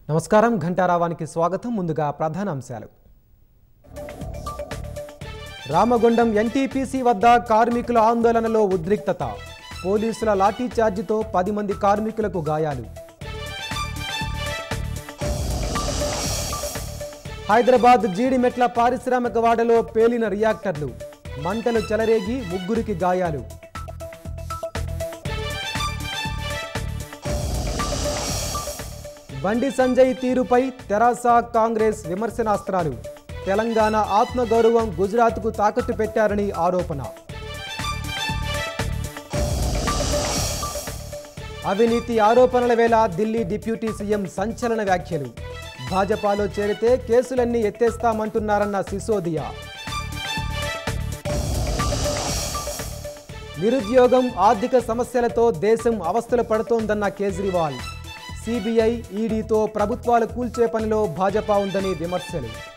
నమస్కారం ఘంటారావానికి స్వాగతం ముందుగా ప్రధాన అంశాలు రామగుండం ఎన్టీపీసీ వద్ద కార్మికుల ఆందోళనలో ఉద్రిక్తత పోలీసుల లాఠీచార్జితో పది మంది కార్మికులకు గాయాలు హైదరాబాద్ జీడిమెట్ల పారిశ్రామిక వాడలో పేలిన రియాక్టర్లు మంటలు చెలరేగి ముగ్గురికి గాయాలు బండి సంజయ్ తీరుపై తెరాస కాంగ్రెస్ విమర్శనాస్త్రాలు తెలంగాణ ఆత్మగౌరవం గుజరాత్కు తాకట్టు పెట్టారని ఆరోపణ అవినీతి ఆరోపణల వేళ ఢిల్లీ డిప్యూటీ సీఎం సంచలన వ్యాఖ్యలు భాజపాలో చేరితే కేసులన్నీ ఎత్తేస్తామంటున్నారన్న సిసోదియా నిరుద్యోగం ఆర్థిక సమస్యలతో దేశం అవస్థలు పడుతోందన్న కేజ్రీవాల్ సిబిఐ ఈడీతో ప్రభుత్వాలు కూల్చే పనిలో భాజపా ఉందని విమర్శలు